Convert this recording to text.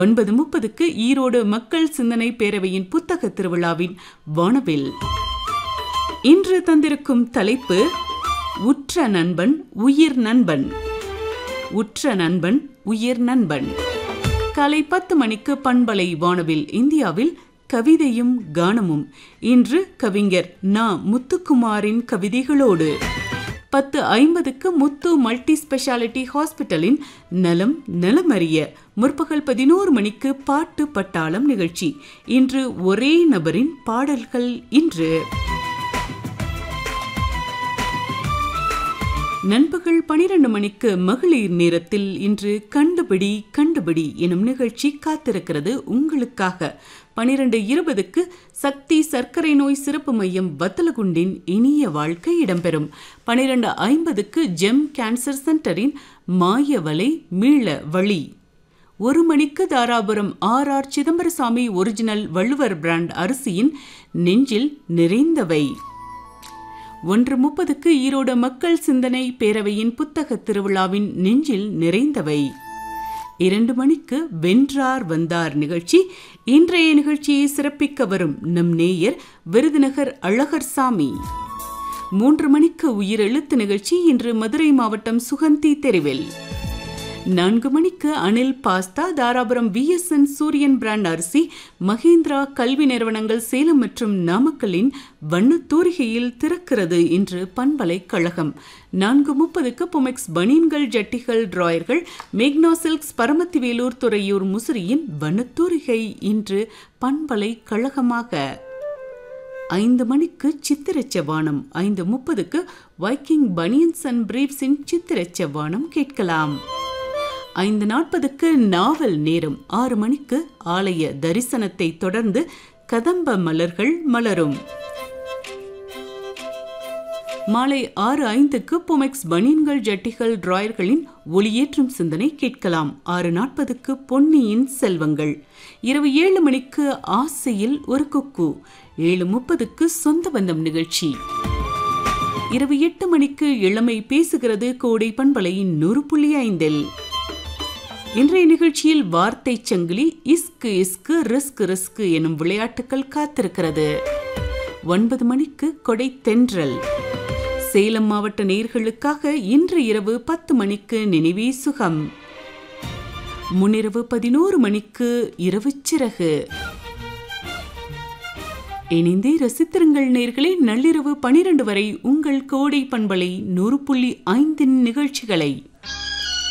ஒன்பது முப்பதுக்கு ஈரோடு மக்கள் சிந்தனை பேரவையின் புத்தக திருவிழாவின் வானவில் இன்று தந்திருக்கும் தலைப்பு உற்ற நண்பன் உயிர் நண்பன் உற்ற நண்பன் உயிர் நண்பன் காலை பத்து மணிக்கு பண்பலை வானவில் இந்தியாவில் கவிதையும் கானமும் இன்று கவிஞர் நா முத்துக்குமாரின் கவிதைகளோடு பத்து ஐம்பதுக்கு முத்து மல்டி ஸ்பெஷாலிட்டி ஹாஸ்பிட்டலின் நலம் நலமறிய முற்பகல் பதினோரு மணிக்கு பாட்டு பட்டாளம் நிகழ்ச்சி இன்று ஒரே நபரின் பாடல்கள் இன்று நண்பகல் பனிரெண்டு மணிக்கு மகளிர் நேரத்தில் இன்று கண்டுபிடி கண்டுபிடி எனும் நிகழ்ச்சி காத்திருக்கிறது உங்களுக்காக பனிரெண்டு இருபதுக்கு சக்தி சர்க்கரை நோய் சிறப்பு மையம் வத்தலகுண்டின் இனிய வாழ்க்கை இடம்பெறும் பனிரெண்டு ஐம்பதுக்கு ஜெம் கேன்சர் சென்டரின் மாயவலை மீள வழி ஒரு மணிக்கு Dharapuram R R Chidambarasamy original Valluvar brand அரிசியின் நெஞ்சில் நிறைந்தவை ஒன்று முப்பதுக்கு ஈரோடு மக்கள் சிந்தனை பேரவையின் புத்தக திருவிழாவின் நெஞ்சில் நிறைந்தவை இரண்டு மணிக்கு வென்றார் வந்தார் நிகழ்ச்சி இன்றைய நிகழ்ச்சியை சிறப்பிக்க வரும் நம் நேயர் விருதுநகர் அழகர் சாமி மூன்று மணிக்கு உயிர் எழுத்து நிகழ்ச்சி இன்று மதுரை மாவட்டம் சுகந்தி தெருவில் நான்கு மணிக்கு Anil pasta Dharapuram VSN Suriyan brand அரிசி மகேந்திரா கல்வி நிறுவனங்கள் சேலம் மற்றும் நாமக்கலின் வண்ணத்தூரிகையில் திறக்கிறது இன்று பண்பலை கழகம் நான்கு முப்பதுக்கு பொமெக்ஸ் பனியன்கள் ஜட்டிகள் டிராயர்கள் மேக்னா சில்க்ஸ் பரமத்திவேலூர் துறையூர் முசிறியின் வண்ணத்தூரிகை இன்று பண்பலை கழகமாக ஐந்து மணிக்கு சித்திரச்ச வானம் ஐந்து முப்பதுக்கு வைக்கிங் பனியன்ஸ் அண்ட் பிரீப்ஸின் சித்திரச்ச வானம் கேட்கலாம் ஐந்து நாற்பதுக்கு நாவல் நேரம் ஆறு மணிக்கு ஆலய தரிசனத்தை தொடர்ந்து கதம்ப மலர்கள் மலரும் மாலை ஆறு ஐந்துக்கு பொமெக்ஸ் பனியன்கள் ஜட்டிகள் டிராயர்களின் ஒளியேற்றும் சிந்தனை கேட்கலாம் ஆறு நாற்பதுக்கு பொன்னியின் செல்வங்கள் இரவு ஏழு மணிக்கு ஆசையில் ஒரு குக்கு ஏழு முப்பதுக்கு சொந்த பந்தம் நிகழ்ச்சி இரவு எட்டு மணிக்கு இளமை பேசுகிறது கோடை பண்பலையின் நூறு புள்ளி ஐந்தில் இன்றைய நிகழ்ச்சியில் வார்த்தை சங்கிலி இஸ்கு இஸ்கு ரிஸ்க் ரிஸ்க் எனும் விளையாட்டுகள் காத்திருக்கிறது ஒன்பது மணிக்கு கொடை தென்றல் சேலம் மாவட்ட நேர்களுக்காக இன்று இரவு பத்து மணிக்கு நினைவே சுகம் முன்னிரவு பதினோரு மணிக்கு இரவு சிறகு இணைந்தே ரசித்திருங்கள் நேர்களே நள்ளிரவு பனிரெண்டு வரை உங்கள் கோடை பண்பலை நூறு புள்ளி ஐந்தின் நிகழ்ச்சிகளை